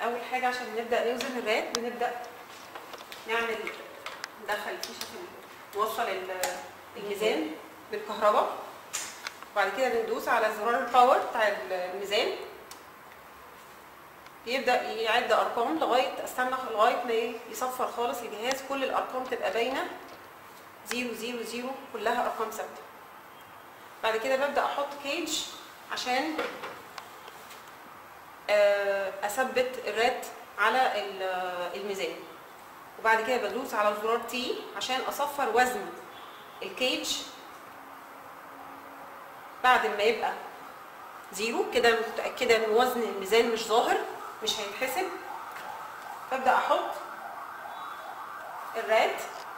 اول حاجه عشان نبدا نوزن الرات بنبدا نعمل ندخل الفيشه في نوصل ال- الميزان بالكهرباء وبعد كده بندوس على زرار الباور بتاع الميزان بيبدا يعد ارقام لغايه استنى لغايه ما إيه يصفر خالص الجهاز كل الارقام تبقى باينه زيرو زيرو زيرو كلها ارقام ثابته بعد كده ببدا احط كيج عشان آه، اثبت الرات على ال- الميزان وبعد كده بدوس على زرار تي عشان اصفر وزن الكيج بعد ما يبقى زيرو كده متاكده ان وزن الميزان مش ظاهر مش هيتحسب ببدا احط الرات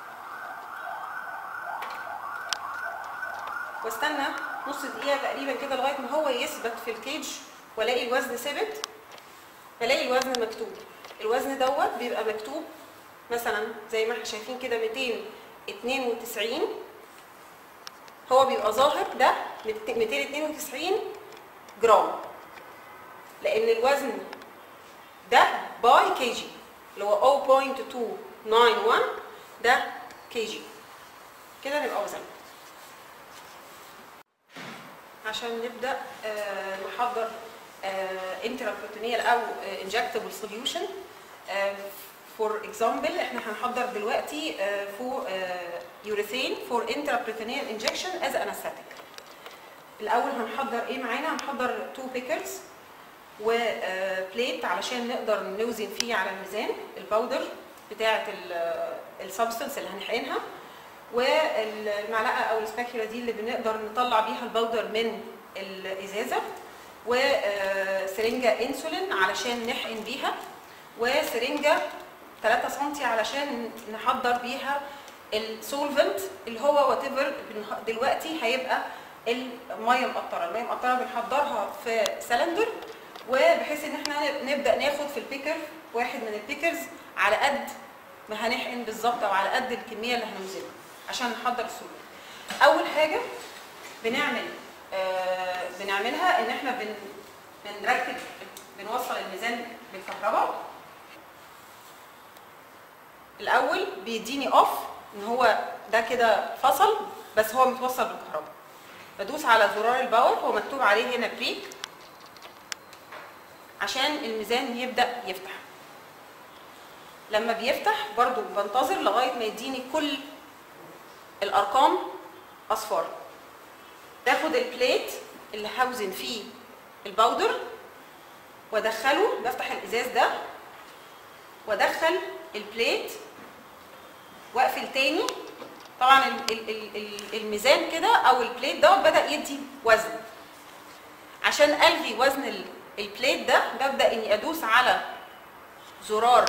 واستنى نص دقيقه تقريبا كده لغايه ما هو يثبت في الكيج والاقي الوزن ثبت بلاقي الوزن مكتوب الوزن دوت بيبقى مكتوب مثلا زي ما احنا شايفين كده 292 هو بيبقى ظاهر ده 292 جرام لان الوزن ده باي كي جي اللي هو 0.291 ده كي جي كده نبقى وزن عشان نبدا آه، نحضر انترابروتينيال او انجكتبل سوليوشن فور اكزامبل احنا هنحضر دلوقتي فور يوريثين فور انترابروتينيال انجكشن از انستاتيك الاول هنحضر ايه معانا هنحضر تو بيكرز وبليت علشان نقدر نوزن فيه على الميزان الباودر بتاعه السبستنس اللي هنحقنها والمعلقه او السباكيولا دي اللي بنقدر نطلع بيها الباودر من الازازه وسرنجه انسولين علشان نحقن بيها وسرنجه 3 سم علشان نحضر بيها السولفنت اللي هو وات ايفر دلوقتي هيبقى الميه المقطره الميه المقطره بنحضرها في سلندر وبحيث ان احنا نبدا ناخد في البيكر واحد من البيكرز على قد ما هنحقن بالظبط او على قد الكميه اللي هنوزنها عشان نحضر السولفنت اول حاجه بنعمل آه بنعملها ان احنا بن بنركب بنوصل الميزان بالكهرباء الاول بيديني اوف ان هو ده كده فصل بس هو متوصل بالكهرباء بدوس على زرار الباور هو مكتوب عليه هنا بريك عشان الميزان يبدا يفتح لما بيفتح برضو بنتظر لغايه ما يديني كل الارقام اصفار باخد البليت اللي هوزن فيه الباودر وادخله بفتح الازاز ده وادخل البليت واقفل تاني طبعا ال- ال- ال- ال- الميزان كده او البليت ده بدا يدي وزن عشان الغي وزن ال- البليت ده ببدا اني ادوس على زرار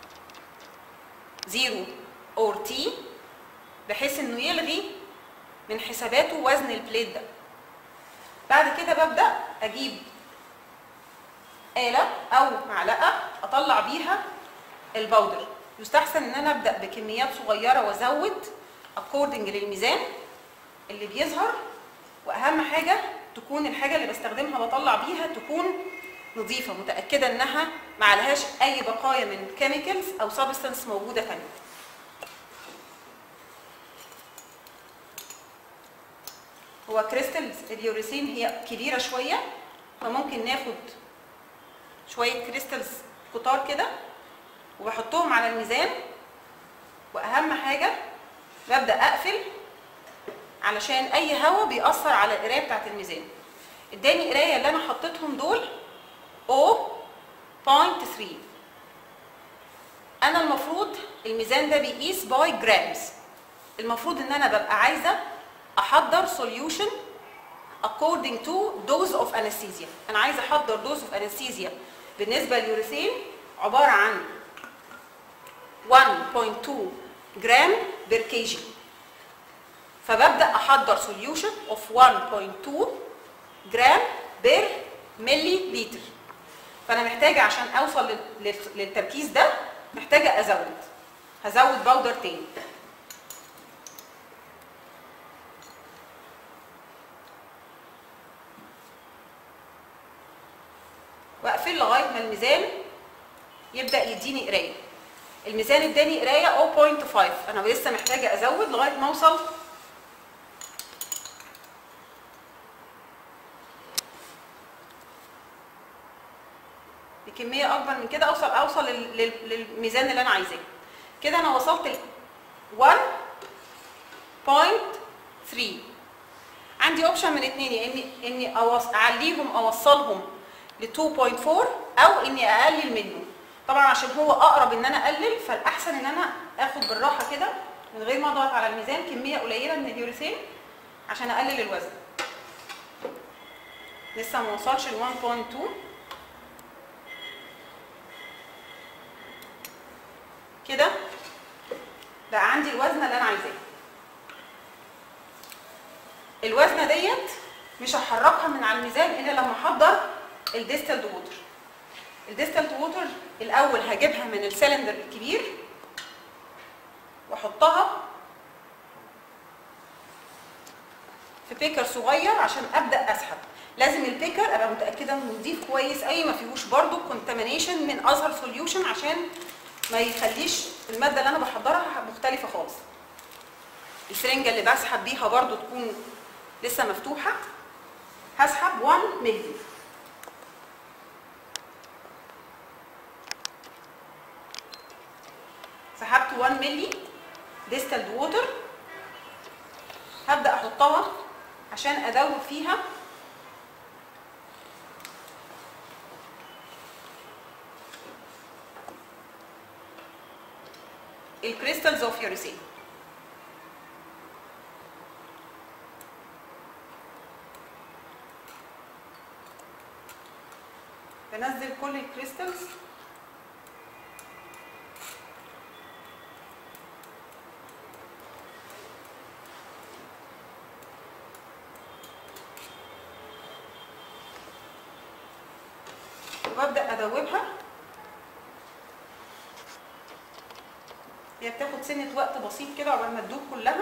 زيرو اور تي بحيث انه يلغي من حساباته وزن البليت ده بعد كده ببدا اجيب آلة أو معلقة أطلع بيها البودر يستحسن إن أنا أبدأ بكميات صغيرة وأزود أكوردنج للميزان اللي بيظهر وأهم حاجة تكون الحاجة اللي بستخدمها بطلع بيها تكون نظيفة متأكدة إنها ما عليهاش أي بقايا من كيميكالز أو سبستنس موجودة تانية هو كريستالز اليوريثين هي كبيرة شوية فممكن ناخد شويه كريستالز كتار كده وبحطهم على الميزان واهم حاجه ببدا اقفل علشان اي هواء بيأثر على القرايه بتاعت الميزان اداني قرايه اللي انا حطيتهم دول 0.3 انا المفروض الميزان ده بيقيس باي جرامز المفروض ان انا ببقى عايزه احضر سوليوشن according to dose of anesthesia انا عايزه احضر dose of anesthesia بالنسبه لليوريثين عباره عن 1.2 جرام بير كيجي فببدا احضر سوليوشن اوف 1.2 جرام بير ملي لتر فانا محتاجه عشان اوصل لل- لل- للتركيز ده محتاجه ازود هزود باودر تاني واقفل لغايه ما الميزان يبدا يديني قرايه الميزان اداني قرايه 0.5 انا لسه محتاجه ازود لغايه ما اوصل بكميه اكبر من كده اوصل اوصل لل- لل- للميزان اللي انا عايزاه كده انا وصلت ل 1.3 عندي اوبشن من اتنين يا اني اني أوص- اعليهم اوصلهم ل 2.4 او اني اقلل منه طبعا عشان هو اقرب ان انا اقلل فالاحسن ان انا اخد بالراحه كده من غير ما اضغط على الميزان كميه قليله من اليوريثين عشان اقلل الوزن لسه ما وصلش ل 1.2 كده بقى عندي الوزنه اللي انا عايزاه الوزنه ديت مش هحركها من على الميزان الا لما احضر الديستلد ووتر الديستلد ووتر الاول هجيبها من السلندر الكبير واحطها في بيكر صغير عشان ابدا اسحب لازم البيكر ابقى متاكده انه نضيف كويس اي ما فيهوش برضو كونتامينيشن من اظهر سوليوشن عشان ما يخليش الماده اللي انا بحضرها مختلفه خالص السرنجه اللي بسحب بيها برضو تكون لسه مفتوحه هسحب 1 مللي سحبت 1 مللي ديستلد ووتر هبدا احطها عشان ادوب فيها الكريستالز اوف يوريثين بنزل كل الكريستالز وببدا ادوبها هي بتاخد سنه وقت بسيط كده عقبال ما تدوب كلها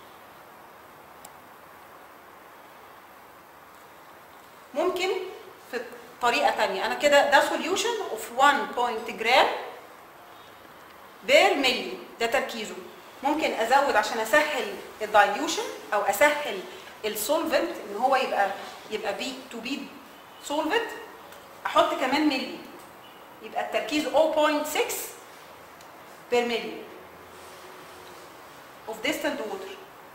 ممكن في طريقه تانية انا كده ده سوليوشن اوف 1 جرام بير ملي ده تركيزه ممكن ازود عشان اسهل الدايليوشن او اسهل السولفنت ان هو يبقى يبقى بي تو بي سولفنت احط كمان ملي يبقى التركيز 0.6 بير ملي of distilled water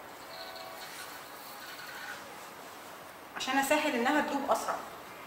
عشان اسهل انها تدوب اسرع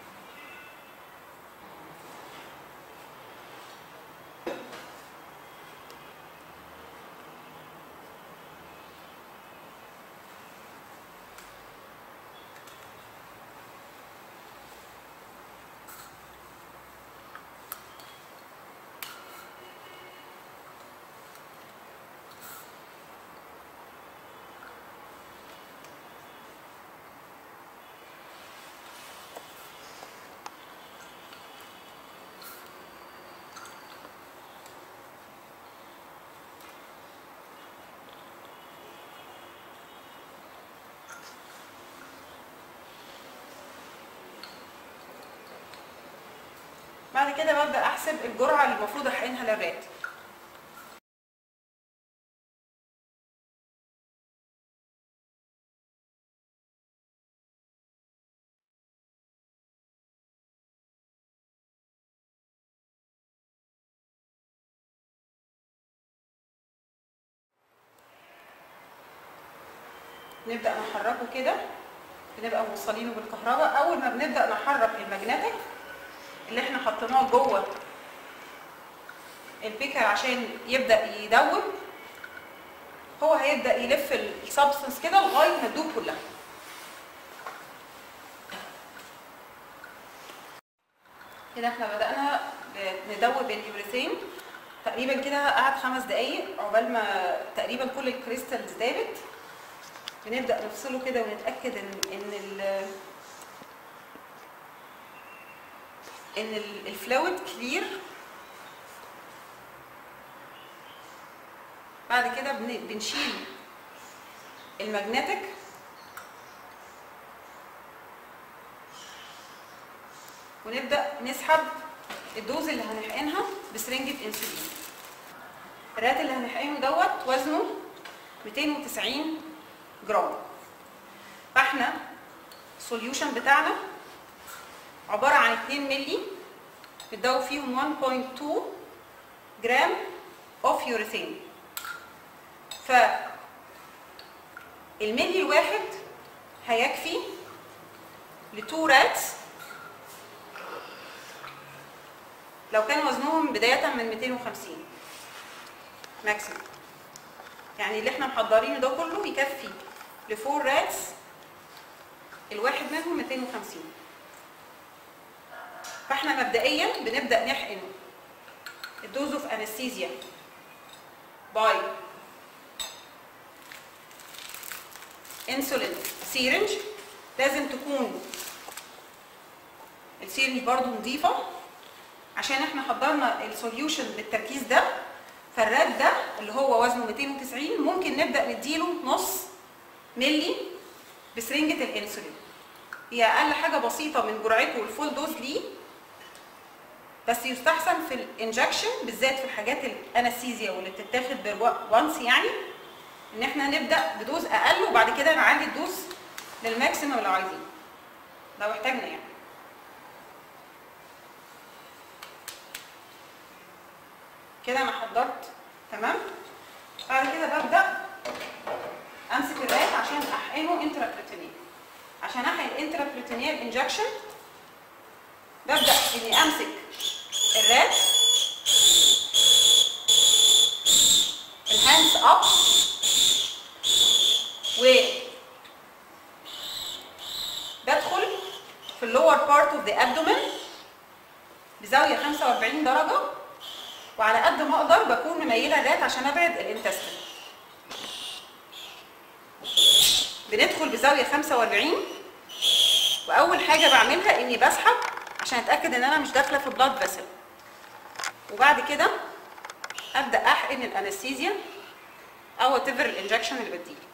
بعد كده ببدا احسب الجرعه اللي المفروض احقنها للرات نبدا نحركه كده بنبقى موصلينه بالكهرباء اول ما بنبدا نحرك الماجنتيك اللي احنا حطيناه جوه البيكر عشان يبدا يدوب هو هيبدا يلف السبستنس كده لغايه ما تدوب كلها كده احنا بدانا ندوب اليوريثين تقريبا كده قعد خمس دقايق عقبال ما تقريبا كل الكريستالز دابت بنبدا نفصله كده ونتاكد ان ان ال ان ال- الفلويد كلير بعد كده بن- بنشيل الماجنتيك ونبدا نسحب الدوز اللي هنحقنها بسرنجة انسولين الرات اللي هنحقنه دوت وزنه 290 جرام فاحنا السوليوشن بتاعنا عبارة عن 2 ملي بتدوب فيهم 1.2 جرام اوف يوريثين ف الملي الواحد هيكفي لتو راتس لو كان وزنهم بداية من 250 ماكسيمم يعني اللي احنا محضرينه ده كله يكفي لفور راتس الواحد منهم 250 فاحنا مبدئيا بنبدا نحقن الدوز اوف انستيزيا باي انسولين سيرنج لازم تكون السيرنج برضو نظيفه عشان احنا حضرنا السوليوشن بالتركيز ده فالراد ده اللي هو وزنه 290 ممكن نبدا نديله نص ملي بسرنجه الانسولين هي اقل حاجه بسيطه من جرعته الفول دوز ليه بس يستحسن في الانجكشن بالذات في الحاجات الانستيزيا واللي بتتاخد وانس يعني ان احنا نبدا بدوز اقل وبعد كده نعلي الدوز للماكسيمم لو عايزين لو احتاجنا يعني كده انا حضرت تمام بعد كده ببدا امسك الرات عشان احقنه انترابريتونيال عشان احقن انترابريتونيال انجكشن ببدا اني امسك الرات الهاندز اب و بدخل في اللور بارت اوف ذا ابدومن بزاويه 45 درجه وعلى قد ما اقدر بكون مميله الرات عشان ابعد الانتستين بندخل بزاويه 45 واول حاجه بعملها اني بسحب عشان اتاكد ان انا مش داخله في بلاد فيسل وبعد كده ابدا احقن الانستيزيا او وات ايفر الانجكشن اللي بديه